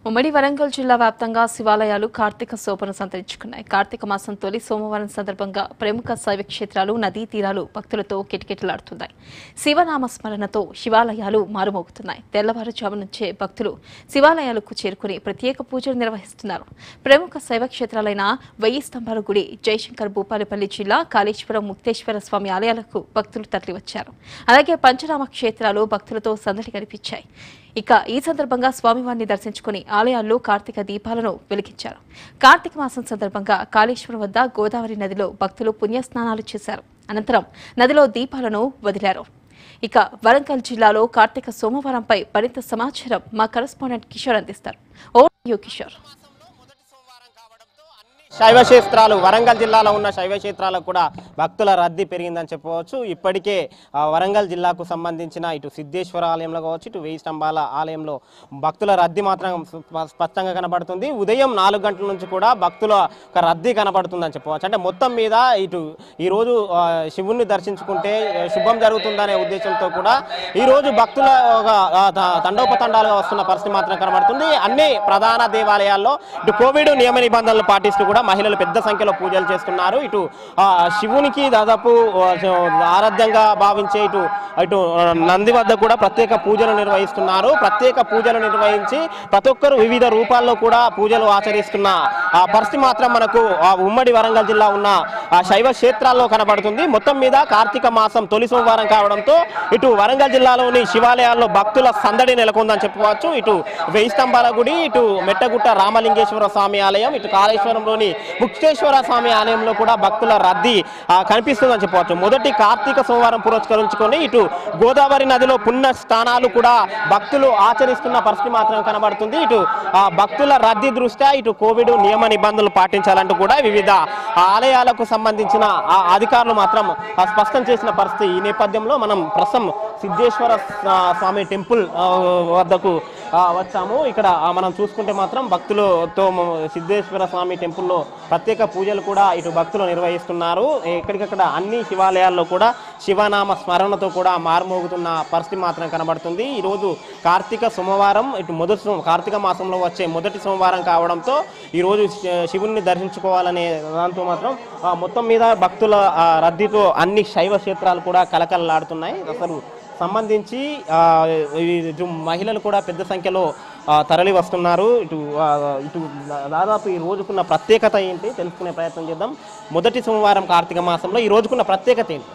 ఉమ్మడి వరంగల్ జిల్లా వ్యాప్తంగా శివాలయాలు కార్తీక శోభను సంతరించుకున్నాయి కార్తీక మాసం తొలి సోమవారం సందర్భంగా ప్రముఖ శైవ క్షేత్రాలు నదీ తీరాలు భక్తులతో కిటకిటలాడుతున్నాయి శివనామ స్మరణతో శివాలయాలు మారుమోగుతున్నాయి తెల్లవారుజాము నుంచే భక్తులు శివాలయాలకు చేరుకుని ప్రత్యేక పూజలు నిర్వహిస్తున్నారు ప్రముఖ శైవ క్షేత్రాలైన వెయ్యి స్తంభాల గుడి జయశంకర్ భూపాలపల్లి జిల్లా కాళేశ్వరం ముక్తేశ్వర స్వామి ఆలయాలకు భక్తులు తరలివచ్చారు అలాగే పంచనామ క్షేత్రాలు భక్తులతో సందడి కనిపించాయి ఇక ఈ సందర్భంగా స్వామివారిని దర్శించుకుని ఆలయాల్లో కార్తీక దీపాలను వెలిగించారు కార్తీక మాసం సందర్భంగా కాళేశ్వరం వద్ద గోదావరి నదిలో భక్తులు పుణ్యస్నానాలు చేశారు అనంతరం నదిలో దీపాలను వదిలారు ఇక వరంగల్ జిల్లాలో కార్తీక సోమవారంపై మరింత సమాచారం మా కరెస్పాండెంట్ కిషోర్ అందిస్తారు ఓ యు కిషోర్ శైవ క్షేత్రాలు వరంగల్ జిల్లాలో ఉన్న శైవ క్షేత్రాలకు కూడా భక్తుల రద్దీ పెరిగిందని చెప్పవచ్చు ఇప్పటికే ఆ, వరంగల్ జిల్లాకు సంబంధించిన ఇటు సిద్ధేశ్వర ఆలయంలో కావచ్చు ఇటు వెయ్యి స్తంభాల ఆలయంలో భక్తుల రద్దీ మాత్రం స్ప- స్పష్టంగా కనబడుతుంది ఉదయం నాలుగు గంటల నుంచి కూడా భక్తుల ఒక రద్దీ కనబడుతుందని చెప్పవచ్చు అంటే మొత్తం మీద ఇటు ఈరోజు ఆ, శివుణ్ణి దర్శించుకుంటే ఆ, శుభం జరుగుతుందనే ఉద్దేశంతో కూడా ఈరోజు భక్తుల ఒక ఆ, త- తండోపతండాలుగా వస్తున్న పరిస్థితి మాత్రం కనబడుతుంది అన్ని ప్రధాన దేవాలయాల్లో ఇటు కోవిడ్ నియమ నిబంధనలు పాటిస్తూ కూడా మహిళలు పెద్ద సంఖ్యలో పూజలు చేస్తున్నారు ఇటు ఆ, శివునికి దాదాపు ఆ, ఆరాధ్యంగా భావించే ఇటు ఇటు ఆ, నంది వద్ద కూడా ప్రత్యేక పూజలు నిర్వహిస్తున్నారు ప్రత్యేక పూజలు నిర్వహించి ప్రతి ఒక్కరు వివిధ రూపాల్లో కూడా పూజలు ఆచరిస్తున్న ఆ పరిస్థితి మాత్రం మనకు ఆ ఉమ్మడి వరంగల్ జిల్లా ఉన్న ఆ శైవ క్షేత్రాల్లో కనబడుతుంది మొత్తం మీద కార్తీక మాసం తొలి సోమవారం కావడంతో ఇటు వరంగల్ జిల్లాలోని శివాలయాల్లో భక్తుల సందడి నెలకొందని చెప్పుకోవచ్చు ఇటు వెయ్యి స్తంభాల గుడి ఇటు మెట్టగుట్ట రామలింగేశ్వర స్వామి ఆలయం ఇటు కాళేశ్వరంలోని ముక్తేశ్వర స్వామి ఆలయంలో కూడా భక్తుల రద్దీ ఆ, కనిపిస్తుందని చెప్పవచ్చు మొదటి కార్తీక సోమవారం పురస్కరించుకొని ఇటు గోదావరి నదిలో పుణ్య స్నానాలు కూడా భక్తులు ఆచరిస్తున్న పరిస్థితి మాత్రం కనబడుతుంది ఇటు ఆ, భక్తుల రద్దీ దృష్ట్యా ఇటు కోవిడ్ నియమ నిబంధనలు పాటించాలంటూ కూడా వివిధ ఆలయాలకు సంబంధించిన ఆ అధికారులు మాత్రం ఆ, స్పష్టం చేసిన పరిస్థితి ఈ నేపథ్యంలో మనం ప్రస్తుతం సిద్ధేశ్వర ఆ, స్వామి టెంపుల్ ఆ, వద్దకు ఆ, వచ్చాము ఇక్కడ ఆ, మనం చూసుకుంటే మాత్రం భక్తులతో మ- సిద్ధేశ్వర స్వామి టెంపుల్లో ప్రత్యేక పూజలు కూడా ఇటు భక్తులు నిర్వహిస్తున్నారు ఎక్కడికక్కడ అన్ని శివాలయాల్లో కూడా శివనామ స్మరణతో కూడా మారుమోగుతున్న పరిస్థితి మాత్రం కనబడుతుంది ఈరోజు కార్తీక సోమవారం ఇటు మొదటి సోమ- కార్తీక మాసంలో వచ్చే మొదటి సోమవారం కావడంతో ఈరోజు శి- శివుణ్ణి దర్శించుకోవాలనే దాంతో మాత్రం ఆ, మొత్తం మీద భక్తుల ఆ, రద్దీతో అన్ని శైవ క్షేత్రాలు కూడా కలకలలాడుతున్నాయి అసలు సంబంధించి ఆ, ఈ- ఇటు మహిళలు కూడా పెద్ద సంఖ్యలో ఆ, తరలి వస్తున్నారు ఇటు ఆ, ఇటు దాదాపు ఈ రోజుకున్న ప్రత్యేకత ఏంటి తెలుసుకునే ప్రయత్నం చేద్దాం మొదటి సోమవారం కార్తీక మాసంలో ఈ రోజుకున్న ప్రత్యేకత ఏంటి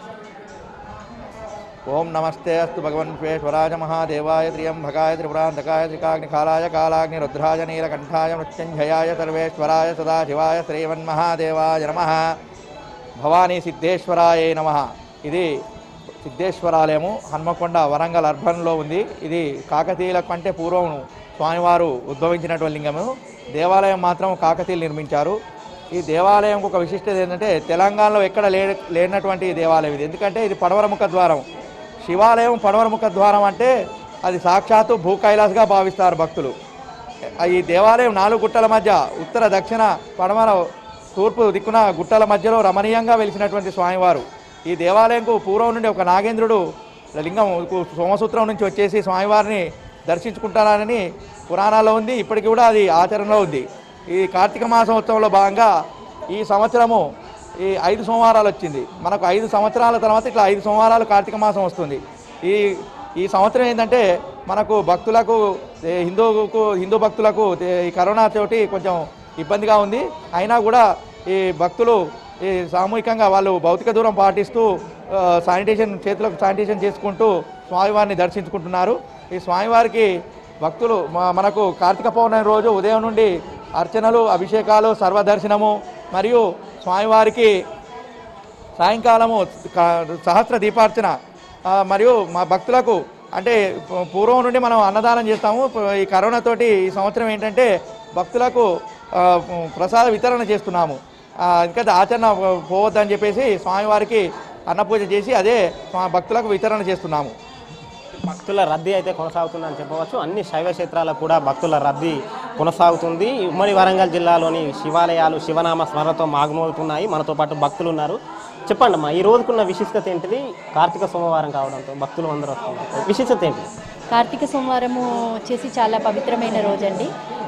ఓం నమస్తే అస్తు భగవన్ విశ్వేశ్వరాయ మహాదేవాయ త్రియంభకాయ త్రిపురాంతకాయ త్రికాగ్నికాలాయ కాలాగ్ని రుద్రాయ నీలకంఠాయ మృత్యుంజయాయ సర్వేశ్వరాయ సదాశివాయ శ్రీమన్మహాదేవాయ నమ భవానీ సిద్ధేశ్వరాయ నమ ఇది సిద్ధేశ్వరాలయము హన్మకొండ వరంగల్ అర్బన్లో ఉంది ఇది కాకతీయుల కంటే పూర్వం స్వామివారు ఉద్భవించినటువంటి లింగము దేవాలయం మాత్రం కాకతీయులు నిర్మించారు ఈ దేవాలయం ఒక విశిష్టత ఏంటంటే తెలంగాణలో ఎక్కడ లే లేనటువంటి దేవాలయం ఇది ఎందుకంటే ఇది పడవరముఖ ద్వారం శివాలయం పడవరముఖ ద్వారం అంటే అది సాక్షాత్తు భూ కైలాసగా భావిస్తారు భక్తులు ఈ దేవాలయం నాలుగు గుట్టల మధ్య ఉత్తర దక్షిణ పడమర తూర్పు దిక్కున గుట్టల మధ్యలో రమణీయంగా వెలిసినటువంటి స్వామివారు ఈ దేవాలయంకు పూర్వం నుండి ఒక నాగేంద్రుడు లింగం సోమసూత్రం నుంచి వచ్చేసి స్వామివారిని దర్శించుకుంటారని పురాణాల్లో ఉంది ఇప్పటికి కూడా అది ఆచరణలో ఉంది ఈ కార్తీక మాసోత్సవంలో భాగంగా ఈ సంవత్సరము ఈ ఐదు సోమవారాలు వచ్చింది మనకు ఐదు సంవత్సరాల తర్వాత ఇట్లా ఐదు సోమవారాలు కార్తీక మాసం వస్తుంది ఈ ఈ సంవత్సరం ఏంటంటే మనకు భక్తులకు ఏ, హిందూకు హిందూ భక్తులకు ఏ, ఈ కరోనా తోటి కొంచెం ఇబ్బందిగా ఉంది అయినా కూడా ఈ భక్తులు ఈ సామూహికంగా వాళ్ళు భౌతిక దూరం పాటిస్తూ ఆ, శానిటేషన్ చేతులకు శానిటేషన్ చేసుకుంటూ స్వామివారిని దర్శించుకుంటున్నారు ఈ స్వామివారికి భక్తులు మ- మనకు కార్తీక పౌర్ణమి రోజు ఉదయం నుండి అర్చనలు అభిషేకాలు సర్వదర్శనము మరియు స్వామివారికి సాయంకాలము క- సహస్ర దీపార్చన ఆ, మరియు మా భక్తులకు అంటే పూ- పూర్వం నుండి మనం అన్నదానం చేస్తాము ప- ఈ కరోనా తోటి ఈ సంవత్సరం ఏంటంటే భక్తులకు ఆ, ప్రసాద వితరణ చేస్తున్నాము ఆ, ఇంకా ఆచరణ పోవద్దని చెప్పేసి స్వామివారికి అన్నపూజ చేసి అదే మా భక్తులకు వితరణ చేస్తున్నాము భక్తుల రద్దీ అయితే కొనసాగుతుందని చెప్పవచ్చు అన్ని శైవ క్షేత్రాలకు కూడా భక్తుల రద్దీ కొనసాగుతుంది ఉమ్మడి వరంగల్ జిల్లాలోని శివాలయాలు శివనామ స్మరణతో మాగుమవుతున్నాయి మనతో పాటు భక్తులు ఉన్నారు చెప్పండి అమ్మా ఈ రోజుకున్న విశిష్టత ఏంటిది కార్తీక సోమవారం కావడంతో భక్తులు అందరూ వస్తున్నారు విశిష్టత ఏంటి కార్తీక సోమవారము వచ్చేసి చాలా పవిత్రమైన రోజండి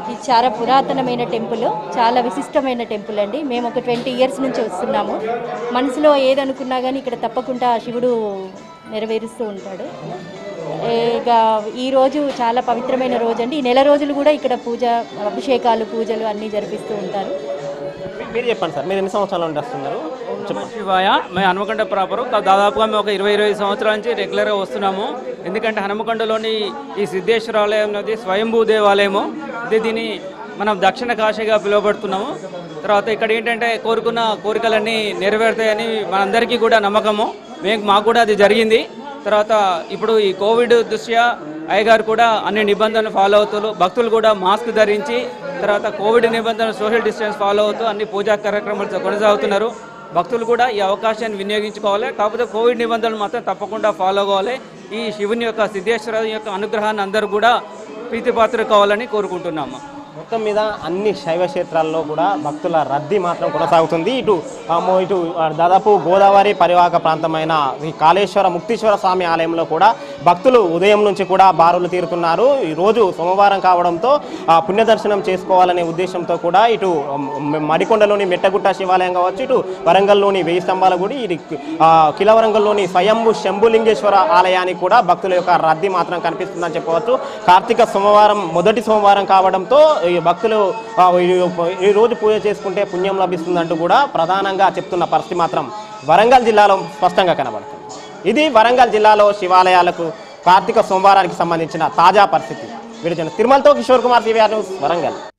ఇది చాలా పురాతనమైన టెంపుల్ చాలా విశిష్టమైన టెంపుల్ అండి మేము ఒక ట్వంటీ ఇయర్స్ నుంచి వస్తున్నాము మనసులో ఏదనుకున్నా కానీ ఇక్కడ తప్పకుండా శివుడు నెరవేరుస్తూ ఉంటాడు ఇక ఈరోజు చాలా పవిత్రమైన రోజు అండి ఈ నెల రోజులు కూడా ఇక్కడ పూజ అభిషేకాలు పూజలు అన్నీ జరిపిస్తూ ఉంటారు మీరు చెప్పండి సార్ మీరు ఎన్ని సంవత్సరాల నుండి వస్తున్నారు చెప్పండి శివాయ మేము హనుమకొండ ప్రాపర్ దాదాపుగా మేము ఒక ఇరవై ఇరవై సంవత్సరాల నుంచి రెగ్యులర్గా వస్తున్నాము ఎందుకంటే హనుమకొండలోని ఈ సిద్ధేశ్వర ఆలయం అనేది స్వయంభూ దేవాలయము ఇది దీన్ని మనం దక్షిణ కాశీగా పిలువబడుతున్నాము తర్వాత ఇక్కడ ఏంటంటే కోరుకున్న కోరికలన్నీ నెరవేరుతాయని మనందరికీ కూడా నమ్మకము మేము మాకు కూడా అది జరిగింది తర్వాత ఇప్పుడు ఈ కోవిడ్ దృష్ట్యా అయ్యగారు కూడా అన్ని నిబంధనలు ఫాలో అవుతూ భక్తులు కూడా మాస్క్ ధరించి తర్వాత కోవిడ్ నిబంధనలు సోషల్ డిస్టెన్స్ ఫాలో అవుతూ అన్ని పూజా కార్యక్రమాలు కొనసాగుతున్నారు భక్తులు కూడా ఈ అవకాశాన్ని వినియోగించుకోవాలి కాకపోతే కోవిడ్ నిబంధనలు మాత్రం తప్పకుండా ఫాలో కావాలి ఈ శివుని యొక్క సిద్ధేశ్వర యొక్క అనుగ్రహాన్ని అందరూ కూడా ప్రీతిపాత్ర కావాలని కోరుకుంటున్నాము మొత్తం మీద అన్ని శైవ క్షేత్రాల్లో కూడా భక్తుల రద్దీ మాత్రం కొనసాగుతుంది ఇటు ఆ, మో- ఇటు ఆ, దాదాపు గోదావరి పరివాహక ప్రాంతమైన ఈ కాళేశ్వర ముక్తీశ్వర స్వామి ఆలయంలో కూడా భక్తులు ఉదయం నుంచి కూడా బారులు తీరుతున్నారు ఈ రోజు సోమవారం కావడంతో ఆ, పుణ్య దర్శనం చేసుకోవాలనే ఉద్దేశంతో కూడా ఇటు మ- మడికొండలోని మెట్టగుట్ట శివాలయం కావచ్చు ఇటు వరంగల్లోని వెయ్యి స్తంభాల గుడి ఇది ఆ, కిలవరంగల్లోని స్వయంభు శంభులింగేశ్వర ఆలయానికి కూడా భక్తుల యొక్క రద్దీ మాత్రం కనిపిస్తుందని చెప్పవచ్చు కార్తీక సోమవారం మొదటి సోమవారం కావడంతో ఈ భక్తులు ఆ, ఈ- ఈ రోజు పూజ చేసుకుంటే పుణ్యం లభిస్తుందంటూ కూడా ప్రధానంగా చెప్తున్న పరిస్థితి మాత్రం వరంగల్ జిల్లాలో స్పష్టంగా కనబడుతుంది ఇది వరంగల్ జిల్లాలో శివాలయాలకు కార్తీక సోమవారానికి సంబంధించిన తాజా పరిస్థితి వీడియో తిరుమలతో కిషోర్ కుమార్ సివిఆర్ న్యూస్ వరంగల్